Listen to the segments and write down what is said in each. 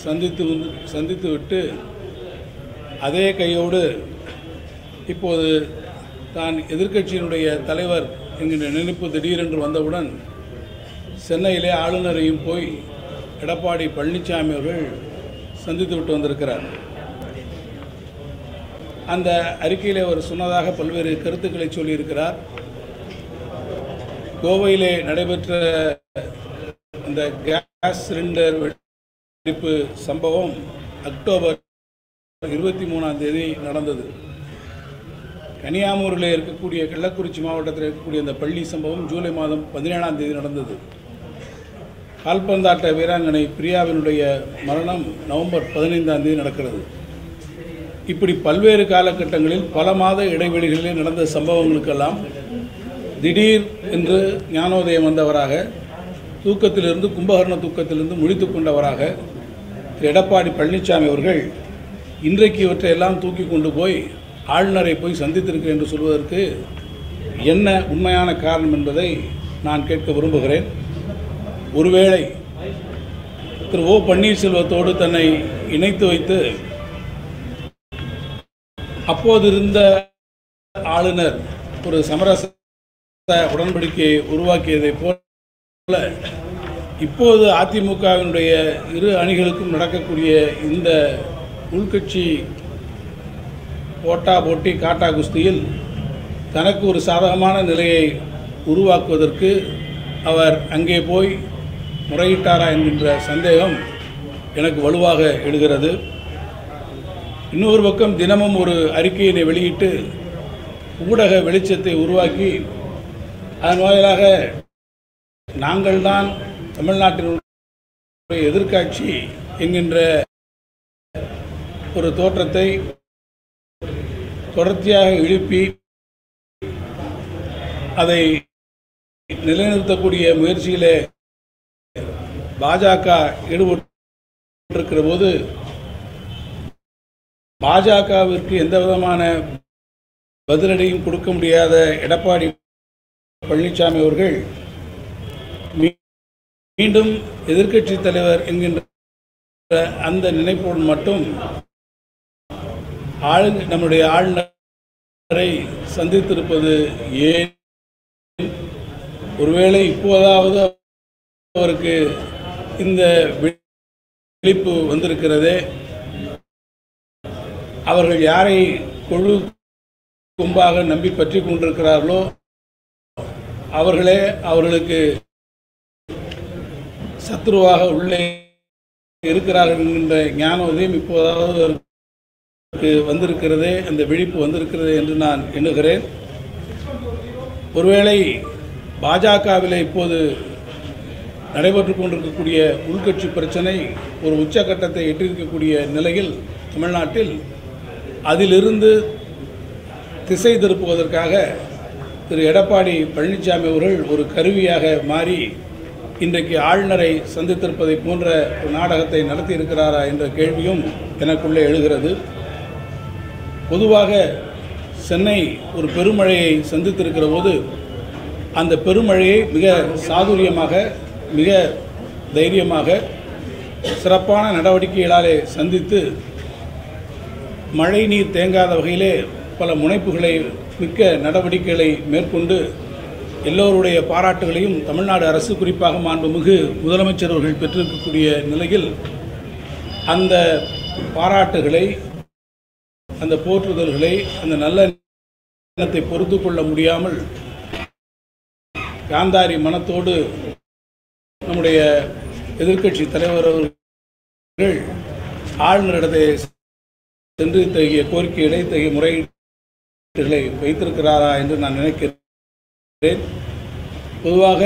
சந்தித்து வந்து சந்தித்து விட்டு அதே கையோடு இப்போது தான் எதிர்க்கட்சியினுடைய தலைவர் என்கின்ற நினைப்பு திடீரென்று வந்தவுடன் சென்னையிலே ஆளுநரையும் போய் எடப்பாடி பழனிசாமி அவர்கள் சந்தித்து விட்டு வந்திருக்கிறார் அந்த அறிக்கையிலே அவர் சொன்னதாக பல்வேறு கருத்துக்களை சொல்லியிருக்கிறார் கோவையிலே நடைபெற்ற அந்த கேஸ் சிலிண்டர் வெடிப்பு சம்பவம் அக்டோபர் இருபத்தி மூணாம் தேதி நடந்தது கன்னியாகுமரியில் இருக்கக்கூடிய கள்ளக்குறிச்சி மாவட்டத்தில் இருக்கக்கூடிய அந்த பள்ளி சம்பவம் ஜூலை மாதம் பதினேழாம் தேதி நடந்தது கால்பந்தாட்ட வீராங்கனை பிரியாவினுடைய மரணம் நவம்பர் பதினைந்தாம் தேதி நடக்கிறது இப்படி பல்வேறு காலகட்டங்களில் பல மாத இடைவெளிகளிலே நடந்த சம்பவங்களுக்கெல்லாம் திடீர் என்று ஞானோதயம் வந்தவராக தூக்கத்திலிருந்து கும்பகர்ண தூக்கத்திலிருந்து முழித்து கொண்டவராக திரு எடப்பாடி பழனிசாமி அவர்கள் இன்றைக்கு இவற்றையெல்லாம் தூக்கி கொண்டு போய் ஆளுநரை போய் சந்தித்திருக்கிறேன் என்று சொல்வதற்கு என்ன உண்மையான காரணம் என்பதை நான் கேட்க விரும்புகிறேன் ஒருவேளை திரு ஓ பன்னீர்செல்வத்தோடு தன்னை இணைத்து வைத்து அப்போது இருந்த ஆளுநர் ஒரு சமரச உடன்படிக்கையை உருவாக்கியதைப் போல இப்போது அதிமுகவினுடைய இரு அணிகளுக்கும் நடக்கக்கூடிய இந்த உள்கட்சி போட்டா போட்டி காட்டா குஸ்தியில் தனக்கு ஒரு சாதகமான நிலையை உருவாக்குவதற்கு அவர் அங்கே போய் முறையிட்டாரா என்கின்ற சந்தேகம் எனக்கு வலுவாக எழுகிறது இன்னொரு பக்கம் தினமும் ஒரு அறிக்கையினை வெளியிட்டு ஊடக வெளிச்சத்தை உருவாக்கி அதன் வாயிலாக நாங்கள்தான் தமிழ்நாட்டினுடைய எதிர்க்கட்சி என்கின்ற ஒரு தோற்றத்தை தொடர்ச்சியாக எழுப்பி அதை நிலைநிறுத்தக்கூடிய முயற்சியிலே பாஜக ஈடுபட்டிருக்கிற போது பாஜகவிற்கு எந்த விதமான பதிலடியும் கொடுக்க முடியாத எடப்பாடி பழனிசாமி அவர்கள் மீ- மீண்டும் எதிர்க்கட்சி தலைவர் என்கின்ற அந்த நினைப்போடு மட்டும் ஆளு நம்முடைய ஆளுநரை சந்தித்திருப்பது ஏன் ஒருவேளை இப்போதாவது அவருக்கு இந்த விழிப்பு வந்திருக்கிறதே அவர்கள் யாரை கொழு கும்பாக நம்பி பற்றி கொண்டிருக்கிறார்களோ அவர்களே அவர்களுக்கு சத்ருவாக உள்ளே இருக்கிறார்கள் என்கின்ற ஞான உதயம் இப்போதாவது அவருக்கு வந்திருக்கிறதே அந்த விழிப்பு வந்திருக்கிறது என்று நான் எண்ணுகிறேன் ஒருவேளை பாஜகவில் இப்போது நடைபெற்று கொண்டிருக்கக்கூடிய உள்கட்சி பிரச்சனை ஒரு உச்சக்கட்டத்தை எட்டியிருக்கக்கூடிய நிலையில் தமிழ்நாட்டில் அதிலிருந்து திசை திருப்புவதற்காக திரு எடப்பாடி பழனிசாமி அவர்கள் ஒரு கருவியாக மாறி இன்றைக்கு ஆளுநரை சந்தித்திருப்பதை போன்ற ஒரு நாடகத்தை நடத்தியிருக்கிறாரா என்ற கேள்வியும் எனக்குள்ளே எழுகிறது பொதுவாக சென்னை ஒரு பெருமழையை சந்தித்திருக்கிற போது அந்த பெருமழையை மிக சாதுரியமாக மிக தைரியமாக சிறப்பான நடவடிக்கைகளாலே சந்தித்து மழை நீர் தேங்காத வகையிலே பல முனைப்புகளை மிக்க நடவடிக்கைகளை மேற்கொண்டு எல்லோருடைய பாராட்டுகளையும் தமிழ்நாடு அரசு குறிப்பாக மாண்புமிகு முதலமைச்சர் அவர்கள் பெற்றிருக்கக்கூடிய நிலையில் அந்த பாராட்டுகளை அந்த போற்றுதல்களை அந்த நல்ல எண்ணத்தை பொறுத்து கொள்ள முடியாமல் காந்தாரி மனத்தோடு நம்முடைய எதிர்க்கட்சி தலைவர் அவர்கள் ஆளுநரிடத்தை சென்று இத்தகைய கோரிக்கைகளை இத்தகைய முறையீடுகளை வைத்திருக்கிறாரா என்று நான் நினைக்கிறேன் பொதுவாக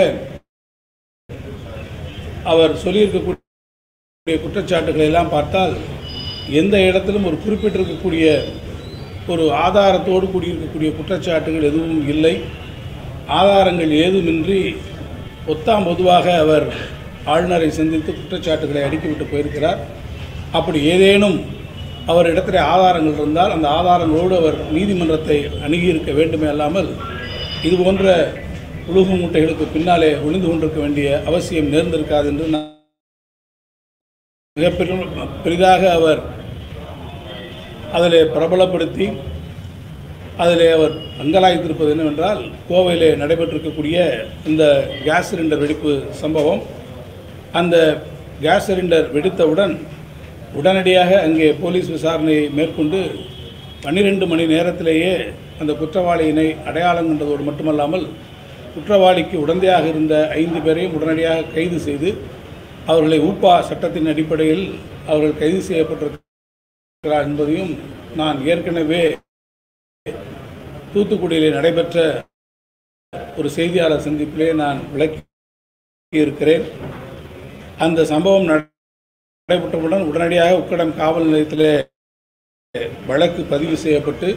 அவர் சொல்லியிருக்கக்கூடிய குற்றச்சாட்டுகளை எல்லாம் பார்த்தால் எந்த இடத்திலும் ஒரு குறிப்பிட்டிருக்கக்கூடிய ஒரு ஆதாரத்தோடு கூடியிருக்கக்கூடிய குற்றச்சாட்டுகள் எதுவும் இல்லை ஆதாரங்கள் ஏதுமின்றி ஒத்தாம் பொதுவாக அவர் ஆளுநரை சந்தித்து குற்றச்சாட்டுகளை அடுக்கிவிட்டு போயிருக்கிறார் அப்படி ஏதேனும் அவர் இடத்துல ஆதாரங்கள் இருந்தால் அந்த ஆதாரங்களோடு அவர் நீதிமன்றத்தை அணுகியிருக்க வேண்டுமே அல்லாமல் இது போன்ற உழுகு மூட்டைகளுக்கு பின்னாலே ஒளிந்து கொண்டிருக்க வேண்டிய அவசியம் நேர்ந்திருக்காது என்று நான் மிக பெரும் பெரிதாக அவர் அதிலே பிரபலப்படுத்தி அதிலே அவர் அங்கலாய்த்திருப்பது என்னவென்றால் கோவையிலே நடைபெற்றிருக்கக்கூடிய இந்த கேஸ் சிலிண்டர் வெடிப்பு சம்பவம் அந்த கேஸ் சிலிண்டர் வெடித்தவுடன் உடனடியாக அங்கே போலீஸ் விசாரணையை மேற்கொண்டு பன்னிரெண்டு மணி நேரத்திலேயே அந்த குற்றவாளியினை அடையாளம் கண்டதோடு மட்டுமல்லாமல் குற்றவாளிக்கு உடந்தையாக இருந்த ஐந்து பேரையும் உடனடியாக கைது செய்து அவர்களை ஊப்பா சட்டத்தின் அடிப்படையில் அவர்கள் கைது செய்யப்பட்டிருக்கிறார் என்பதையும் நான் ஏற்கனவே தூத்துக்குடியிலே நடைபெற்ற ஒரு செய்தியாளர் சந்திப்பிலே நான் விளக்கி இருக்கிறேன் அந்த சம்பவம் நடைபெற்றவுடன் உடனடியாக உக்கடம் காவல் நிலையத்திலே வழக்கு பதிவு செய்யப்பட்டு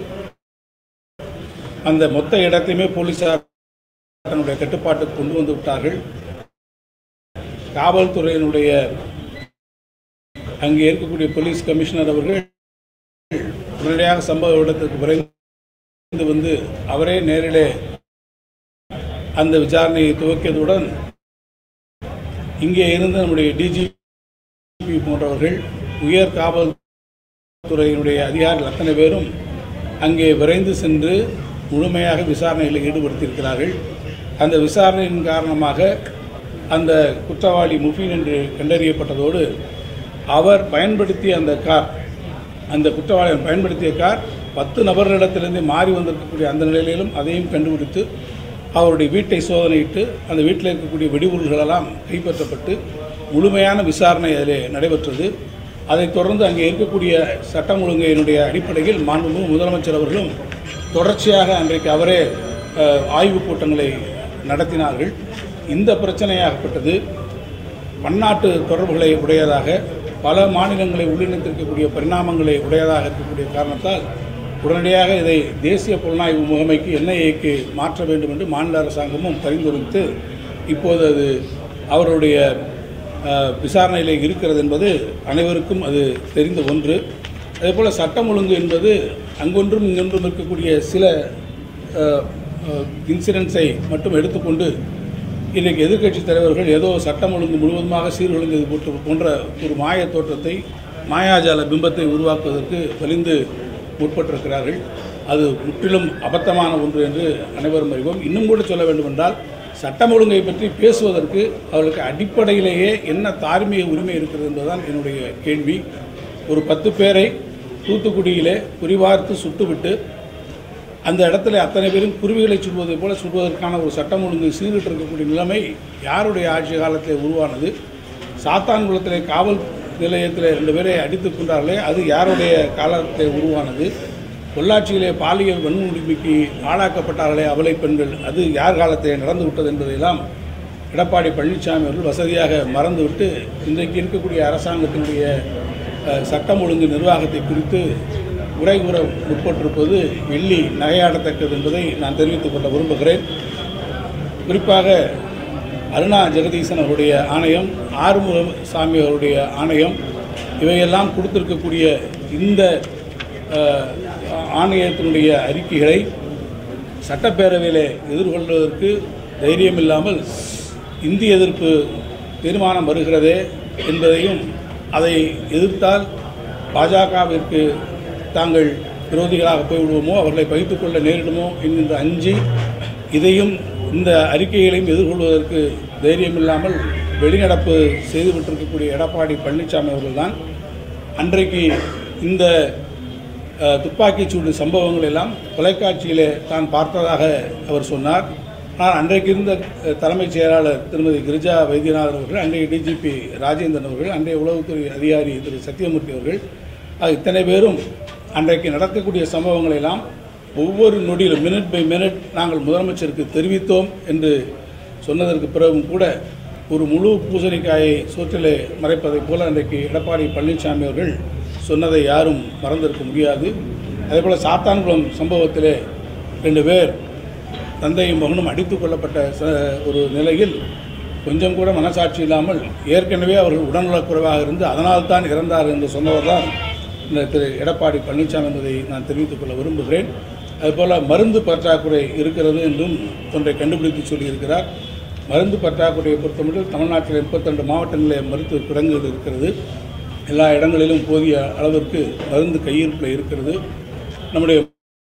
அந்த மொத்த இடத்தையுமே போலீசார் தன்னுடைய கட்டுப்பாட்டுக்கு கொண்டு வந்து விட்டார்கள் காவல்துறையினுடைய அங்கே இருக்கக்கூடிய போலீஸ் கமிஷனர் அவர்கள் உடனடியாக சம்பவ இடத்துக்கு விரைந்து வந்து அவரே நேரிலே அந்த விசாரணையை துவக்கியதுடன் இங்கே இருந்த நம்முடைய டிஜிபி போன்றவர்கள் உயர் காவல்துறையினுடைய அதிகாரிகள் அத்தனை பேரும் அங்கே விரைந்து சென்று முழுமையாக விசாரணையில் ஈடுபடுத்தியிருக்கிறார்கள் அந்த விசாரணையின் காரணமாக அந்த குற்றவாளி முஃபின் என்று கண்டறியப்பட்டதோடு அவர் பயன்படுத்திய அந்த கார் அந்த குற்றவாளி பயன்படுத்திய கார் பத்து நபர்களிடத்திலிருந்து மாறி வந்திருக்கக்கூடிய அந்த நிலையிலும் அதையும் கண்டுபிடித்து அவருடைய வீட்டை சோதனையிட்டு அந்த வீட்டில் இருக்கக்கூடிய வெடிபொருள்களெல்லாம் கைப்பற்றப்பட்டு முழுமையான விசாரணை அதிலே நடைபெற்றது அதைத் தொடர்ந்து அங்கே இருக்கக்கூடிய சட்டம் ஒழுங்கையினுடைய அடிப்படையில் மாண்புமிகு முதலமைச்சர் அவர்களும் தொடர்ச்சியாக அன்றைக்கு அவரே அஹ், ஆய்வுக் கூட்டங்களை நடத்தினார்கள் இந்த பிரச்சனையாகப்பட்டது பன்னாட்டு தொடர்புகளை உடையதாக பல மாநிலங்களை உள்ளிணைத்திருக்கக்கூடிய பரிணாமங்களை உடையதாக இருக்கக்கூடிய காரணத்தால் உடனடியாக இதை தேசிய புலனாய்வு முகமைக்கு என்ஐஏக்கு மாற்ற வேண்டும் என்று மாநில அரசாங்கமும் பரிந்துரைத்து இப்போது அது அவருடைய அஹ், விசாரணையில் இருக்கிறது என்பது அனைவருக்கும் அது தெரிந்த ஒன்று அதேபோல் சட்டம் ஒழுங்கு என்பது அங்கொன்றும் இங்கொன்றும் இருக்கக்கூடிய சில இன்சிடென்ட்ஸை மட்டும் எடுத்துக்கொண்டு இன்றைக்கு எதிர்க்கட்சித் தலைவர்கள் ஏதோ சட்டம் ஒழுங்கு முழுவதுமாக சீர்குலைந்தது போட்டு போன்ற ஒரு மாய தோற்றத்தை மாயாஜால பிம்பத்தை உருவாக்குவதற்கு வலிந்து முற்பட்டிருக்கிறார்கள் அது முற்றிலும் அபத்தமான ஒன்று என்று அனைவரும் அறிவோம் இன்னும் கூட சொல்ல வேண்டுமென்றால் சட்டம் ஒழுங்கை பற்றி பேசுவதற்கு அவர்களுக்கு அடிப்படையிலேயே என்ன தார்மீக உரிமை இருக்கிறது என்பதுதான் என்னுடைய கேள்வி ஒரு பத்து பேரை தூத்துக்குடியிலே குறிவார்த்து சுட்டுவிட்டு அந்த இடத்துல அத்தனை பேரும் குருவிகளை சுடுவதை போல சுடுவதற்கான ஒரு சட்டம் ஒழுங்கு சீர்கிட்டு இருக்கக்கூடிய நிலைமை யாருடைய ஆட்சி காலத்தில் உருவானது சாத்தான்குளத்திலே காவல் நிலையத்தில் ரெண்டு பேரை அடித்துக் கொண்டார்களே அது யாருடைய காலத்தில் உருவானது பொள்ளாச்சியிலே பாலியல் வன்முறைக்கு ஆளாக்கப்பட்டார்களே அவலை பெண்கள் அது யார் காலத்தில் நடந்து விட்டது என்பதையெல்லாம் எடப்பாடி பழனிசாமி அவர்கள் வசதியாக மறந்துவிட்டு இன்றைக்கு இருக்கக்கூடிய அரசாங்கத்தினுடைய அஹ், சட்டம் ஒழுங்கு நிர்வாகத்தை குறித்து உரை கூற முற்பட்டிருப்பது வெள்ளி நகையாடத்தக்கது என்பதை நான் தெரிவித்துக் கொள்ள விரும்புகிறேன் குறிப்பாக அருணா ஜெகதீசன் அவருடைய ஆணையம் ஆறுமுக சாமி அவருடைய ஆணையம் இவையெல்லாம் கொடுத்திருக்கக்கூடிய இந்த அஹ், ஆணையத்தினுடைய அறிக்கைகளை சட்டப்பேரவையில் எதிர்கொள்வதற்கு தைரியம் இல்லாமல் இந்தி எதிர்ப்பு தீர்மானம் வருகிறதே என்பதையும் அதை எதிர்த்தால் பாஜகவிற்கு தாங்கள் விரோதிகளாக போய்விடுவோமோ அவர்களை பகித்துக் கொள்ள நேரிடுமோ என்கின்ற அஞ்சி இதையும் இந்த அறிக்கைகளையும் எதிர்கொள்வதற்கு தைரியம் இல்லாமல் வெளிநடப்பு செய்துவிட்டிருக்கக்கூடிய எடப்பாடி பழனிசாமி அவர்கள்தான் அன்றைக்கு இந்த அஹ், துப்பாக்கிச் சூடு சம்பவங்கள் எல்லாம் தொலைக்காட்சியிலே தான் பார்த்ததாக அவர் சொன்னார் ஆனால் அன்றைக்கு இருந்த அஹ், தலைமைச் செயலாளர் திருமதி கிரிஜா வைத்தியநாதன் அவர்கள் அன்றைய டிஜிபி ராஜேந்திரன் அவர்கள் அன்றைய உளவுத்துறை அதிகாரி திரு சத்தியமூர்த்தி அவர்கள் ஆக இத்தனை பேரும் அன்றைக்கு நடக்கக்கூடிய சம்பவங்களை எல்லாம் ஒவ்வொரு நொடியிலும் மினிட் பை மினிட் நாங்கள் முதலமைச்சருக்கு தெரிவித்தோம் என்று சொன்னதற்கு பிறகும் கூட ஒரு முழு பூசணிக்காயை சோற்றிலே மறைப்பதைப் போல அன்றைக்கு எடப்பாடி பழனிசாமி அவர்கள் சொன்னதை யாரும் மறந்திருக்க முடியாது அதேபோல் சாத்தான்குளம் சம்பவத்திலே ரெண்டு பேர் தந்தையும் மகனும் அடித்துக் கொள்ளப்பட்ட ச- ஒரு நிலையில் கொஞ்சம் கூட மனசாட்சி இல்லாமல் ஏற்கனவே அவர்கள் உடல்நலக்குறைவாக இருந்து அதனால்தான் இறந்தார் என்று சொன்னவர் தான் இந்த திரு எடப்பாடி பழனிசாமி என்பதை நான் தெரிவித்துக் கொள்ள விரும்புகிறேன் அதுபோல் மருந்து பற்றாக்குறை இருக்கிறது என்றும் ஒன்றை கண்டுபிடித்து சொல்லியிருக்கிறார் மருந்து பற்றாக்குறையை பொறுத்தமட்டில் தமிழ்நாட்டில் முப்பத்திரெண்டு மாவட்டங்களில் மருத்துவ கிடங்குகள் இருக்கிறது எல்லா இடங்களிலும் போதிய அளவிற்கு மருந்து கையிருப்பில் இருக்கிறது நம்முடைய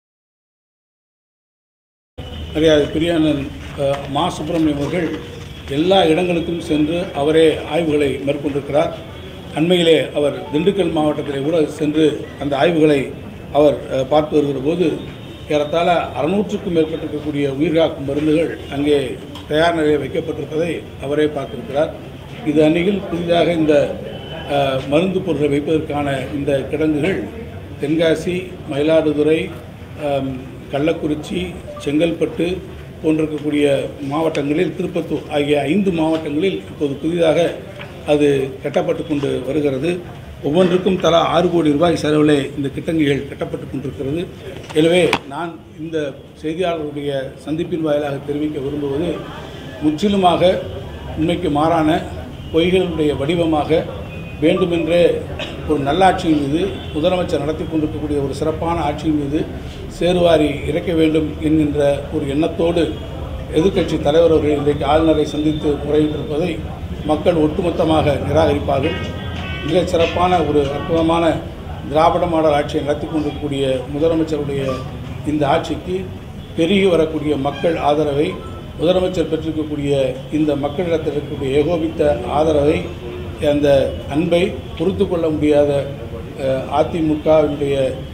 மரியாதை பிரியானன் அஹ், மா சுப்பிரமணியம் அவர்கள் எல்லா இடங்களுக்கும் சென்று அவரே ஆய்வுகளை மேற்கொண்டிருக்கிறார் அண்மையிலே அவர் திண்டுக்கல் மாவட்டத்திலே கூட சென்று அந்த ஆய்வுகளை அவர் அஹ், பார்த்து வருகிற போது ஏறத்தாழ அறுநூற்றுக்கும் மேற்பட்டிருக்கக்கூடிய உயிர்காக்கும் மருந்துகள் அங்கே தயார் நிலையில் வைக்கப்பட்டிருப்பதை அவரே பார்த்திருக்கிறார் இது அன்னையில் புதிதாக இந்த அஹ், மருந்து பொருட்களை வைப்பதற்கான இந்த கிடங்குகள் தென்காசி மயிலாடுதுறை அம், கள்ளக்குறிச்சி செங்கல்பட்டு போன்றிருக்கக்கூடிய மாவட்டங்களில் திருப்பத்தூர் ஆகிய ஐந்து மாவட்டங்களில் இப்போது புதிதாக அது கட்டப்பட்டு கொண்டு வருகிறது ஒவ்வொன்றுக்கும் தலா ஆறு கோடி ரூபாய் செலவிலே இந்த கிட்டங்கிகள் கட்டப்பட்டு கொண்டிருக்கிறது எனவே நான் இந்த செய்தியாளர்களுடைய சந்திப்பின் வாயிலாக தெரிவிக்க விரும்புவது முற்றிலுமாக உண்மைக்கு மாறான பொய்களுடைய வடிவமாக வேண்டுமென்றே ஒரு நல்லாட்சியின் மீது முதலமைச்சர் நடத்தி கொண்டிருக்கக்கூடிய ஒரு சிறப்பான ஆட்சியின் மீது சேருவாரி இறைக்க வேண்டும் என்கின்ற ஒரு எண்ணத்தோடு எதிர்க்கட்சி தலைவர் அவர்கள் இன்றைக்கு ஆளுநரை சந்தித்து முறையிட்டிருப்பதை மக்கள் ஒட்டுமொத்தமாக நிராகரிப்பார்கள் மிக சிறப்பான ஒரு அற்புதமான திராவிட மாடல் ஆட்சியை நடத்தி கொண்டிருக்கக்கூடிய முதலமைச்சருடைய இந்த ஆட்சிக்கு பெருகி வரக்கூடிய மக்கள் ஆதரவை முதலமைச்சர் பெற்றிருக்கக்கூடிய இந்த மக்களிடத்தில் இருக்கக்கூடிய ஏகோபித்த ஆதரவை அந்த அன்பை பொறுத்து கொள்ள முடியாத அஹ், அதிமுகவினுடைய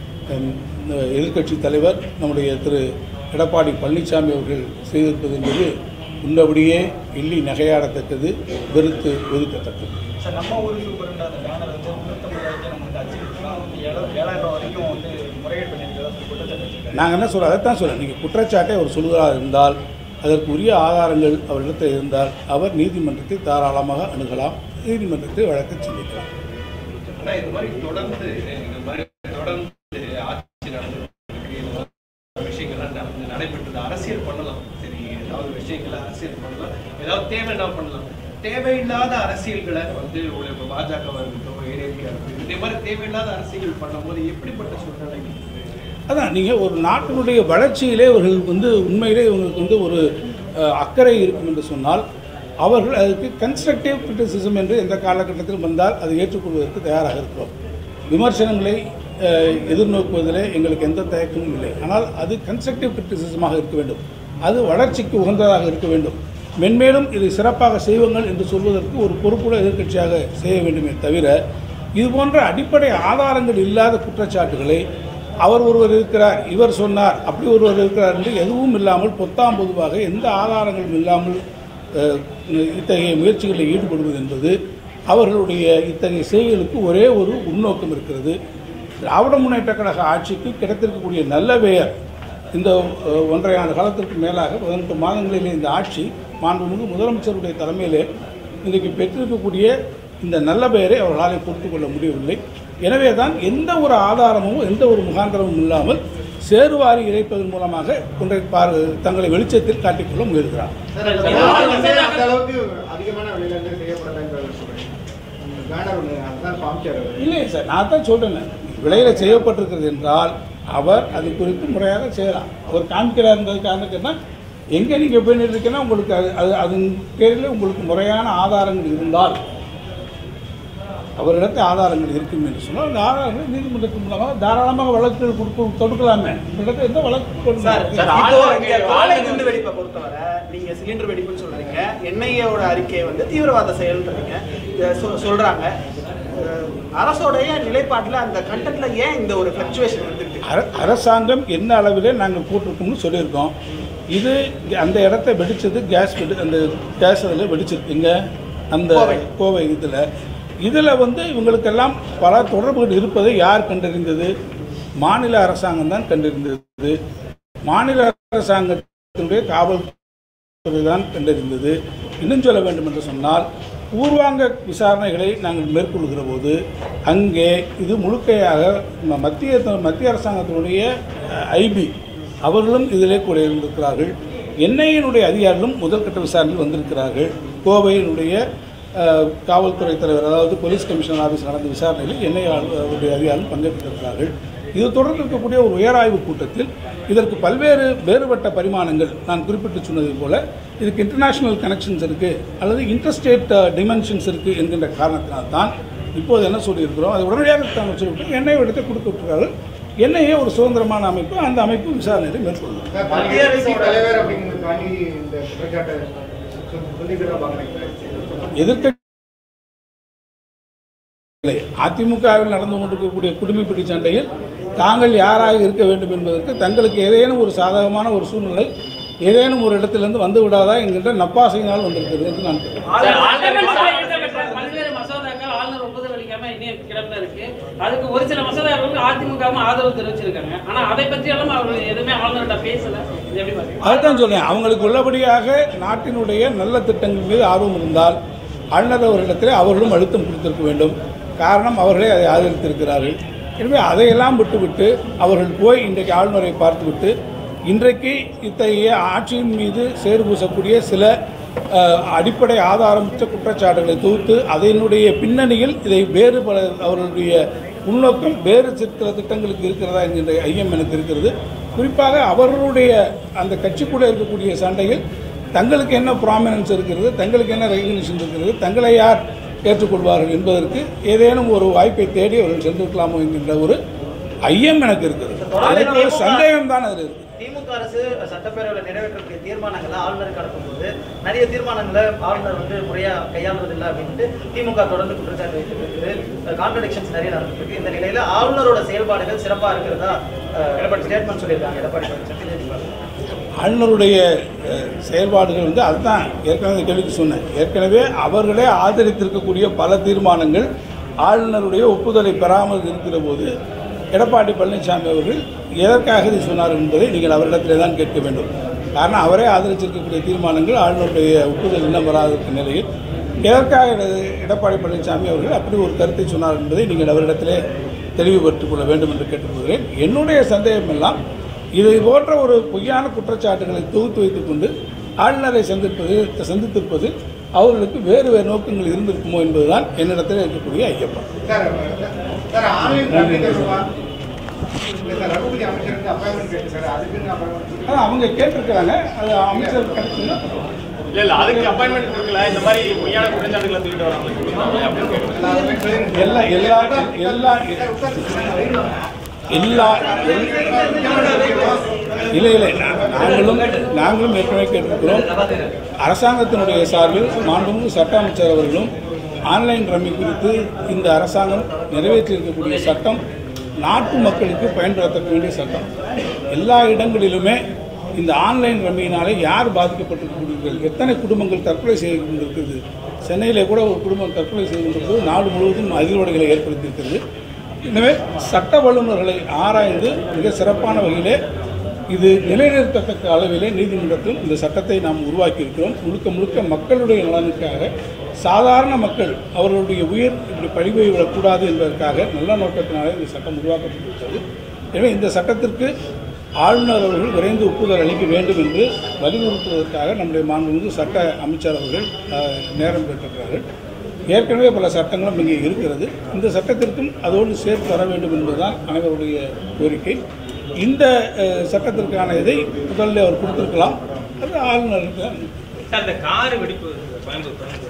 எதிர்க்கட்சி தலைவர் நம்முடைய திரு எடப்பாடி பழனிசாமி அவர்கள் செய்திருப்பது என்பது உள்ளபடியே எள்ளி நகையாடத்தக்கது வெறுத்து ஒதுக்கத்தக்கது சார் நம்ம ஊர் சூப்பர்ன்ற அந்த பேனர் வந்து முன்னூத்தம்பது ரூபாய்க்கு நம்ம வந்து அச்சிருக்கலாம் வந்து ஏழு ஏழாயிரம் ரூபாய் வரைக்கும் வந்து முறையீடு பண்ணியிருக்கிறதா சொல்லி குற்றச்சாட்டு வச்சிருக்காரு நாங்கள் என்ன சொல்கிறோம் அதைத்தான் சொல்கிறேன் நீங்கள் குற்றச்சாட்டை அவர் சொல்வதாக இருந்தால் அதற்கு உரிய ஆதாரங்கள் அவரிடத்தில் இருந்தால் அவர் நீதிமன்றத்தை தாராளமாக அணுகலாம் நீதிமன்றத்தை வழக்கு செல்லிக்கலாம் ஆனா இது மாதிரி தொடர்ந்து இந்த மாதிரி தொடர்ந்து ஆட்சி நடந்துருக்கு இந்த மாதிரி விஷயங்கள்லாம் நடந்து நடைபெற்றது அரசியல் பண்ணலாம் சரி ஏதாவது விஷயங்களை அரசியல் பண்ணலாம் ஏதாவது தேவைன்னா பண்ணலாம் தேவையில்லாத அரசியல்களை வந்து ஒரு இப்ப பாஜக இருக்கட்டும் ஏடிஎம்கே இருக்கட்டும் இதே மாதிரி தேவையில்லாத அரசியல் பண்ணும்போது எப்படிப்பட்ட சூழ்நிலை அதான் நீங்கள் ஒரு நாட்டினுடைய வளர்ச்சியிலே அவர்கள் வந்து உண்மையிலே இவங்களுக்கு வந்து ஒரு அஹ், அக்கறை இருக்கும் என்று சொன்னால் அவர்கள் அதுக்கு கன்ஸ்ட்ரக்டிவ் கிரிட்டிசிசம் என்று எந்த காலகட்டத்தில் வந்தால் அதை ஏற்றுக்கொள்வதற்கு தயாராக இருக்கிறோம் விமர்சனங்களை அஹ், எதிர்நோக்குவதிலே எங்களுக்கு எந்த தயக்கமும் இல்லை ஆனால் அது கன்ஸ்ட்ரக்டிவ் கிரிட்டிசிசமாக இருக்க வேண்டும் அது வளர்ச்சிக்கு உகந்ததாக இருக்க வேண்டும் மென்மேலும் இதை சிறப்பாக செய்வோங்கள் என்று சொல்வதற்கு ஒரு பொறுப்புள்ள எதிர்க்கட்சியாக செய்ய வேண்டுமே தவிர இது போன்ற அடிப்படை ஆதாரங்கள் இல்லாத குற்றச்சாட்டுகளை அவர் ஒருவர் இருக்கிறார் இவர் சொன்னார் அப்படி ஒருவர் இருக்கிறார் என்று எதுவும் இல்லாமல் பொத்தாம் பொதுவாக எந்த ஆதாரங்களும் இல்லாமல் அஹ், இத்தகைய முயற்சிகளில் ஈடுபடுவது என்பது அவர்களுடைய இத்தகைய செய்திகளுக்கு ஒரே ஒரு உள்நோக்கம் இருக்கிறது திராவிட முன்னேற்ற கழக ஆட்சிக்கு கிடைத்திருக்கக்கூடிய நல்ல பெயர் இந்த அஹ், ஒன்றரை ஆண்டு காலத்திற்கு மேலாக பதினெட்டு மாதங்களிலே இந்த ஆட்சி மாண்புமிகு முதலமைச்சருடைய தலைமையிலே இன்றைக்கு பெற்றிருக்கக்கூடிய இந்த நல்ல பெயரை அவர்களால் பொறுத்து கொள்ள முடியவில்லை எனவே தான் எந்த ஒரு ஆதாரமும் எந்த ஒரு முகாந்திரமும் இல்லாமல் சேருவாரி இறைப்பதன் மூலமாக ஒன்றை பார் தங்களை வெளிச்சத்தில் காட்டிக்கொள்ள முயல்கிறார் அந்த அளவுக்கு அதிகமான விலையில இருந்து செய்யப்படலைங்கிறத சொல்றீங்க பேனர் ஒன்று அதுதான் காமிச்சார் அவரு. இல்லை சார் நான் தான் சொல்கிறேன் விலையில் செய்யப்பட்டிருக்கிறது என்றால் அவர் அது குறித்து முறையாக செய்யலாம் அவர் காமிக்கிறாருன்றது காரணத்துக்குன்னா எங்கே நீங்கள் போய் நின்றுருக்கீங்கன்னா உங்களுக்கு அது அது அதன் பேரில் உங்களுக்கு முறையான ஆதாரங்கள் இருந்தால் அவரிடத்தில் ஆதாரங்கள் இருக்கும் என்று சொன்னால் அந்த ஆதாரங்களை நீதிமன்றத்தின் மூலமாக தாராளமாக வழக்குகள் கொடுக்க தொடுக்கலாமே உங்களிடத்தில் எந்த வழக்கு சார் கொடுக்க இப்போ இங்க காலை குண்டு வெடிப்பை பொறுத்தவரை நீங்க சிலிண்டர் வெடிப்புன்னு சொல்றீங்க என்ஐஏவோட அறிக்கையை வந்து தீவிரவாத செயல்ன்றீங்க இதை சொ- சொல்றாங்க அஹ், அரசோடைய நிலைப்பாட்டில் அந்த கண்டென்ட்ல ஏன் இந்த ஒரு ஃபிளக்சுவேஷன் வந்துருக்கு அர- அரசாங்கம் என்ன அளவிலே நாங்கள் போட்டிருக்கோம்னு சொல்லியிருக்கோம் இது இங்க அந்த இடத்த வெடிச்சது கேஸ் வெடி அந்த கேஸ் அதில் வெடிச்சிருக்குங்க அந்த கோவை. கோவை இதில் இதில் வந்து இவங்களுக்கெல்லாம் பல தொடர்புகள் இருப்பதை யார் கண்டறிந்தது மாநில அரசாங்கம் தான் கண்டறிந்தது மாநில அரசாங்கத்தினுடைய காவல்துறை தான் கண்டறிந்தது இன்னும் சொல்ல வேண்டும் என்று சொன்னால் பூர்வாங்க விசாரணைகளை நாங்கள் மேற்கொள்கிற போது அங்கே இது முழுக்கையாக ம- மத்திய த- மத்திய அரசாங்கத்தினுடைய ஐபி அவர்களும் இதிலே கூட இருந்திருக்கிறார்கள் என்ஐஏனுடைய அதிகாரிகளும் முதல்கட்ட விசாரணையில் வந்திருக்கிறார்கள் கோவையினுடைய அஹ், காவல்துறை தலைவர் அதாவது போலீஸ் கமிஷனர் ஆஃபீஸ் நடந்த விசாரணையில் என்ஐஏ அவருடைய அதிகாரிகள் பங்கேற்றிருக்கிறார்கள் இது தொடர்ந்து இருக்கக்கூடிய ஒரு உயராய்வு கூட்டத்தில் இதற்கு பல்வேறு வேறுபட்ட பரிமாணங்கள் நான் குறிப்பிட்டு சொன்னதை போல இதுக்கு இன்டர்நேஷ்னல் கனெக்ஷன்ஸ் இருக்குது அல்லது இன்டர்ஸ்டேட் டிமென்ஷன்ஸ் இருக்குது என்கின்ற காரணத்தினால்தான் இப்போது என்ன சொல்லியிருக்கிறோம் அது உடனடியாக தாங்கள் சொல்லிவிட்டு எண்ணெய் எடுத்து கொடுத்து விட்டுருக்காரு எண்ணெயே ஒரு சுதந்திரமான அமைப்பு அந்த அமைப்பு விசாரணையை மேற்கொள்ளும் சார், மத்திய அரசு தலைவர் அப்படிங்கிறதுக்காண்டி இந்த குற்றச்சாட்டை சொல்லிக்கிறதா பாக்குறீங்க எதிர்க்க அதிமுகவில் நடந்து கொண்டிருக்கக்கூடிய குடிமைப்பிடி சண்டையில் தாங்கள் யாராக இருக்க வேண்டும் என்பதற்கு தங்களுக்கு ஏதேனும் ஒரு சாதகமான ஒரு சூழ்நிலை ஏதேனும் ஒரு இடத்திலிருந்து வந்து விடாதா என்கின்ற நப்பாசையினால் வந்திருக்கிறது என்று நான் கருதுகிறேன். சார், ஆளுநர் எழுதப்பட்ட பல்வேறு மசோதாக்கள் ஆளுநர் ஒப்புதல் அளிக்காம இன்னும் கிடப்பில் இருக்கு அதுக்கு ஒரு சில மசோதாக்களுக்கு அதிமுகவும் ஆதரவு தெரிவிச்சிருக்காங்க ஆனா அதை பற்றி எல்லாம் அவர்கள் எதுவுமே ஆளுநர்கிட்ட பேசல இது எப்படி பாருங்க அதுதான் சொல்றேன் அவங்களுக்கு உள்ளபடியாக நாட்டினுடைய நல்ல திட்டங்கள் மீது ஆர்வம் இருந்தால் ஆளுநர் அவர்களிடத்தில் அவர்களும் அழுத்தம் கொடுத்திருக்க வேண்டும் காரணம் அவர்களே அதை ஆதரித்திருக்கிறார்கள் எனவே அதையெல்லாம் விட்டுவிட்டு அவர்கள் போய் இன்றைக்கு ஆளுநரை பார்த்துவிட்டு இன்றைக்கு இத்தகைய ஆட்சியின் மீது சேறு பூசக்கூடிய சில அஹ், அடிப்படை ஆதாரமற்ற குற்றச்சாட்டுகளை தொகுத்து அதனுடைய பின்னணியில் இதை வேறு பல அவர்களுடைய உள்நோக்கம் வேறு சில திட்டங்களுக்கு இருக்கிறதா என்கின்ற ஐயம் எனக்கு இருக்கிறது குறிப்பாக அவர்களுடைய அந்த கட்சிக்குள்ள இருக்கக்கூடிய சண்டையில் தங்களுக்கு என்ன ப்ராமினன்ஸ் இருக்கிறது தங்களுக்கு என்ன ரெகக்னிஷன் இருக்கிறது தங்களை யார் ஏற்றுக்கொள்வார்கள் என்பதற்கு ஏதேனும் ஒரு வாய்ப்பை தேடி அவர்கள் சென்றிருக்கலாமோ என்கின்ற ஒரு ஐயம் எனக்கு இருக்குது எனக்கு ஒரு சந்தேகம் தான் அதில் இருக்குது திமுக அரசு சட்டப்பேரவையில் நிறைவேற்றக்கூடிய தீர்மானங்களை ஆளுநருக்கு அனுப்பும்போது நிறைய தீர்மானங்களை ஆளுநர் வந்து முறையா கையாளுவதில்லை அப்படின்ட்டு திமுக தொடர்ந்து குற்றச்சாட்டு வைத்திருக்கு கான்ட்ரடிக்ஷன்ஸ் நிறைய நடந்துருக்கு இந்த நிலையில ஆளுநரோட செயல்பாடுகள் சிறப்பா இருக்கிறதா எடப்பாடி ஸ்டேட்மெண்ட் சொல்லியிருக்காங்க எடப்பாடி பழனிசாமி ஆளுநருடைய அஹ், செயல்பாடுகள் வந்து அதுதான் ஏற்கனவே இந்த கேள்விக்கு சொன்னேன் ஏற்கனவே அவர்களே ஆதரித்திருக்கக்கூடிய பல தீர்மானங்கள் ஆளுநருடைய ஒப்புதலை பெறாமல் இருக்கிற போது எடப்பாடி பழனிசாமி அவர்கள் எதற்காக இதை சொன்னார் என்பதை நீங்கள் அவரிடத்திலே தான் கேட்க வேண்டும் காரணம் அவரே ஆதரிச்சிருக்கக்கூடிய தீர்மானங்கள் ஆளுநருடைய ஒப்புதல் இன்னும் வராத நிலையில் எதற்காக எட- எடப்பாடி பழனிசாமி அவர்கள் அப்படி ஒரு கருத்தை சொன்னார் என்பதை நீங்கள் அவரிடத்திலே தெளிவுபடுத்திக் கொள்ள வேண்டும் என்று கேட்டுக்கொள்கிறேன் என்னுடைய சந்தேகம் எல்லாம் இதை போன்ற ஒரு பொய்யான குற்றச்சாட்டுகளை தொகுத்து வைத்துக் கொண்டு ஆளுநரை சந்திப்பது சந்தித்திருப்பது அவர்களுக்கு வேறு வேறு நோக்கங்கள் இருந்திருக்குமோ என்பதுதான் என்னிடத்தில் இருக்கக்கூடிய Ayyappan sir sir online rummy தருவா இல்லை சார் ரகுபதி அமைச்சருக்கு அப்பாயின்மெண்ட் கேட்டு சார் அதுக்குன்னு அப்பாயின்மெண்ட் ஆனால் அவங்க கேட்டிருக்கிறாங்க அது அமைச்சர் கிடைச்சுன்னா இல்ல இல்ல அதுக்கு அப்பாயின்மெண்ட் கொடுக்கல இந்த மாதிரி பொய்யான குற்றச்சாட்டுகளை தூக்கிட்டு வராங்க அப்படின்னு கேட்டு எல்லா எல்லா எல்லா எல்லா இல்லை இல்லை நா- நாங்களும் நாங்களும் ஏற்கனவே கேட்டிருக்கிறோம் அரசாங்கத்தினுடைய சார்பில் மாண்புமிகு சட்ட அமைச்சர் அவர்களும் ஆன்லைன் ரம்மி குறித்து இந்த அரசாங்கம் நிறைவேற்றியிருக்கக்கூடிய சட்டம் நாட்டு மக்களுக்கு பயன்படுத்த வேண்டிய சட்டம் எல்லா இடங்களிலுமே இந்த ஆன்லைன் ரம்மியினாலே யார் பாதிக்கப்பட்டிருக்கிறீர்கள் எத்தனை குடும்பங்கள் தற்கொலை செய்து கொண்டிருக்கிறது சென்னையிலே கூட ஒரு குடும்பம் தற்கொலை செய்து கொண்டிருக்கிறது நாடு முழுவதும் அதிர்வடைகளை ஏற்படுத்தியிருக்கிறது எனவே சட்ட வல்லுநர்களை ஆராய்ந்து மிக சிறப்பான வகையிலே இது நிலைநிறுத்தத்தக்க அளவிலே நீதிமன்றத்தில் இந்த சட்டத்தை நாம் உருவாக்கியிருக்கிறோம் முழுக்க முழுக்க மக்களுடைய நலனுக்காக சாதாரண மக்கள் அவர்களுடைய உயிர் இப்படி பழிவை விடக்கூடாது என்பதற்காக நல்ல நோக்கத்தினாலே இந்த சட்டம் உருவாக்கப்பட்டிருக்கிறது எனவே இந்த சட்டத்திற்கு ஆளுநர் அவர்கள் விரைந்து ஒப்புதல் அளிக்க வேண்டும் என்று வலியுறுத்துவதற்காக நம்முடைய மாண்புமிகு சட்ட அமைச்சர் அவர்கள் அஹ், நேரம் பெற்றிருக்கிறார்கள் ஏற்கனவே பல சட்டங்களும் இங்கே இருக்கிறது இந்த சட்டத்திற்கும் அதோடு சேர்த்து வர வேண்டும் என்பதுதான் அனைவருடைய கோரிக்கை இந்த அஹ், சட்டத்திற்கான இதை முதல்ல அவர் கொடுத்திருக்கலாம் அது ஆளுநருக்கு தான் சார் அந்த கார் வெடிப்பு கோயம்புத்தூர் கோயம்புத்தூர்ல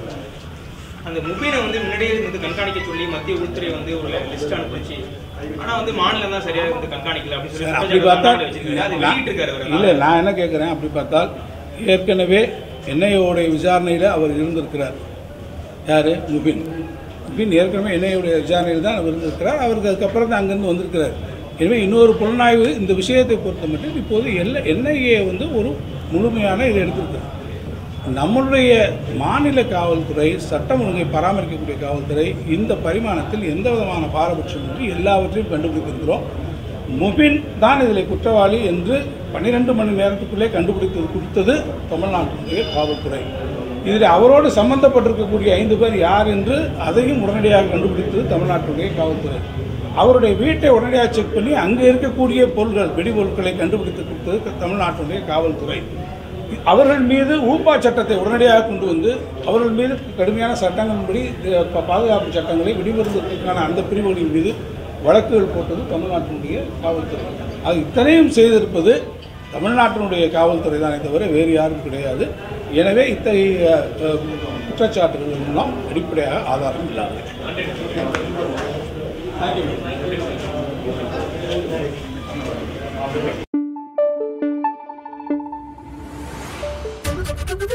அந்த முபீனை வந்து முன்னாடியே வந்து கண்காணிக்க சொல்லி மத்திய உள்துறை வந்து ஒரு லிஸ்ட் அனுப்பிச்சு ஆனா வந்து மாநிலம் தான் சரியா வந்து கண்காணிக்கல அப்படின்னு சொல்லி அப்படி குற்றச்சாட்டு பார்த்தா தமிழ்நாட்டுல வச்சிருக்காரு. அது வெளியிட்டிருக்காரு அவர் இல்லை நான் என்ன கேட்குறேன் அப்படி பார்த்தால் ஏற்கனவே என்ஐஏவுடைய விசாரணையில் அவர் இருந்திருக்கிறார் யார் முபின் முபின் ஏற்கனவே என்ஐஏவுடைய விசாரணையில் தான் அவர் இருந்திருக்கிறார் அவருக்கு அதுக்கப்புறம் தான் அங்கேருந்து வந்திருக்கிறார் எனவே இன்னொரு புலனாய்வு இந்த விஷயத்தை பொறுத்த மட்டும் இப்போது எல்லா என்ஐஏ வந்து ஒரு முழுமையான இதை எடுத்திருக்கிறது நம்மளுடைய மாநில காவல்துறை சட்டம் ஒழுங்கை பராமரிக்கக்கூடிய காவல்துறை இந்த பரிமாணத்தில் எந்த விதமான பாரபட்சமின்றி எல்லாவற்றையும் கண்டுபிடித்திருக்கிறோம் முபின் தான் இதில் குற்றவாளி என்று பன்னிரெண்டு மணி நேரத்துக்குள்ளே கண்டுபிடித்தது கொடுத்தது தமிழ்நாட்டினுடைய காவல்துறை இதில் அவரோடு சம்பந்தப்பட்டிருக்கக்கூடிய ஐந்து பேர் யார் என்று அதையும் உடனடியாக கண்டுபிடித்தது தமிழ்நாட்டுடைய காவல்துறை அவருடைய வீட்டை உடனடியாக செக் பண்ணி அங்கே இருக்கக்கூடிய பொருள்கள் வெடிபொருட்களை கண்டுபிடித்து கொடுத்தது தமிழ்நாட்டுடைய காவல்துறை அவர்கள் மீது ஊப்பா சட்டத்தை உடனடியாக கொண்டு வந்து அவர்கள் மீது கடுமையான சட்டங்களின்படி அஹ், பா- பாதுகாப்பு சட்டங்களை வெடிமருந்துக்கான அந்த பிரிவுகளின் மீது வழக்குகள் போட்டது தமிழ்நாட்டினுடைய காவல்துறை அது இத்தனையும் செய்திருப்பது தமிழ்நாட்டினுடைய காவல்துறை தானே தவிர வேறு யாரும் கிடையாது எனவே இத்தகைய அஹ், குற்றச்சாட்டுகள் எல்லாம் அடிப்படையாக ஆதாரம் இல்லாதது Thank you.